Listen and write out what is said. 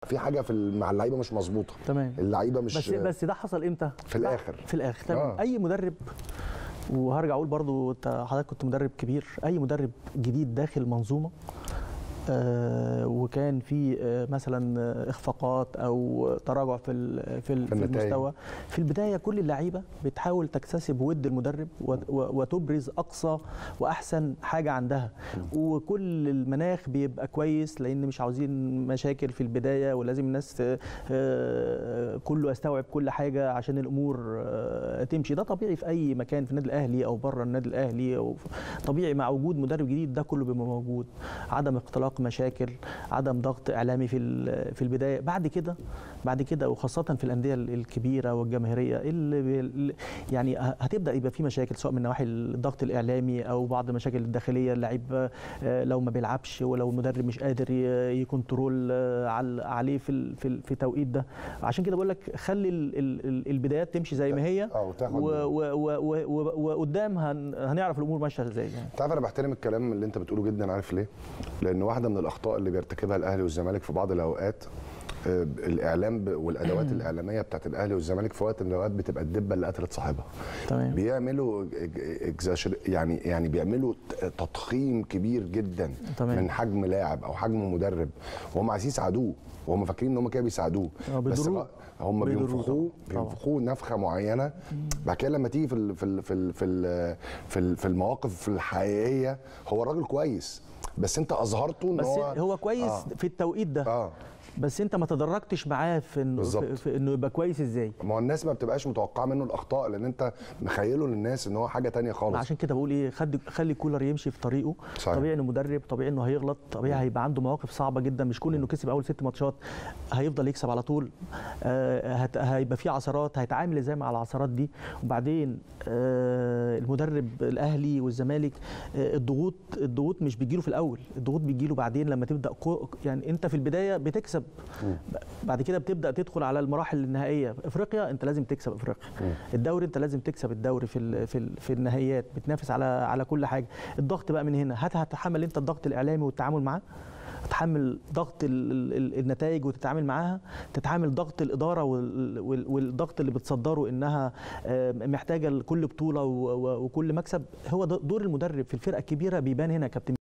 في حاجه في ال- مع اللعيبه مش مظبوطه تمام اللعيبه مش بس بس ده حصل امتى في الآخر. في الاخر تمام آه. اي مدرب وهرجع اقول برضو انت حضرتك كنت مدرب كبير اي مدرب جديد داخل منظومه آه وكان في آه مثلا آه، اخفاقات او تراجع في ال- في, ال- في في النتائج. المستوى في البدايه كل اللعيبه بتحاول تكتسب ود المدرب و- و- وتبرز اقصى واحسن حاجه عندها وكل المناخ بيبقى كويس لان مش عاوزين مشاكل في البدايه ولازم الناس ت- آه، كله يستوعب كل حاجه عشان الامور آه، تمشي ده طبيعي في اي مكان في النادي الاهلي او بره النادي الاهلي او في- طبيعي مع وجود مدرب جديد ده كله بيبقى موجود عدم اختلاق مشاكل عدم ضغط اعلامي في ال- في البدايه بعد كده بعد كده وخاصه في الانديه الكبيره والجماهيريه اللي بي- يعني هتبدا يبقى في مشاكل سواء من نواحي الضغط الاعلامي او بعض المشاكل الداخليه اللعيب آه، لو ما بيلعبش ولو المدرب مش قادر ي- يكنترول آه، عل- عليه في ال- في ال- في التوقيت ده عشان كده بقول لك خلي ال- ال- ال- البدايات تمشي زي ما هي اه وتاخد و- و- و- و- وقدام هن- هنعرف الامور ماشيه ازاي يعني تعرف انا بحترم الكلام اللي انت بتقوله جدا عارف ليه؟ لان واحده من الاخطاء اللي بيرتكبها الاهلي والزمالك في بعض الاوقات آه، الاعلام ب- والادوات الاعلاميه بتاعت الاهلي والزمالك في وقت من الاوقات بتبقى الدبه اللي قتلت صاحبها تمام بيعملوا اكزاشر يعني يعني بيعملوا ت- تضخيم كبير جدا تمام. من حجم لاعب او حجم مدرب وهم عايزين يساعدوه وهم فاكرين ان هم كده بيساعدوه آه، بس بيضروه. بقى هم بيضروه بينفخوه طبعاً. بينفخوه نفخه معينه بعد كده لما تيجي في ال- في ال- في ال- في ال- في ال- في المواقف الحقيقيه هو الراجل كويس بس انت اظهرته ان بس هو هو كويس آه. في التوقيت ده اه بس انت ما تدرجتش معاه في انه بالظبط. في, في انه يبقى كويس ازاي ما هو الناس ما بتبقاش متوقعه منه الاخطاء لان انت مخيله للناس ان هو حاجه تانية خالص عشان كده بقول ايه خد خلي كولر يمشي في طريقه صحيح. طبيعي انه مدرب طبيعي انه هيغلط طبيعي هيبقى عنده مواقف صعبه جدا مش كون انه كسب اول ست ماتشات هيفضل يكسب على طول آه هت- هيبقى في عثرات هيتعامل ازاي مع العثرات دي وبعدين آه المدرب الاهلي والزمالك آه الضغوط الضغوط مش بتجيله في الاول الضغوط بتجيله بعدين لما تبدا كو يعني انت في البدايه بتكسب بعد كده بتبدا تدخل على المراحل النهائيه افريقيا انت لازم تكسب افريقيا الدوري انت لازم تكسب الدوري في ال في ال في النهائيات بتنافس على على كل حاجه الضغط بقى من هنا هت هتتحمل انت الضغط الاعلامي والتعامل معاه تتحمل ضغط ال- ال- ال- النتائج وتتعامل معاها تتحمل ضغط الاداره وال- وال- والضغط اللي بتصدره انها آه، محتاجه لكل بطوله و- و- وكل مكسب هو ده دور المدرب في الفرقه الكبيره بيبان هنا يا كابتن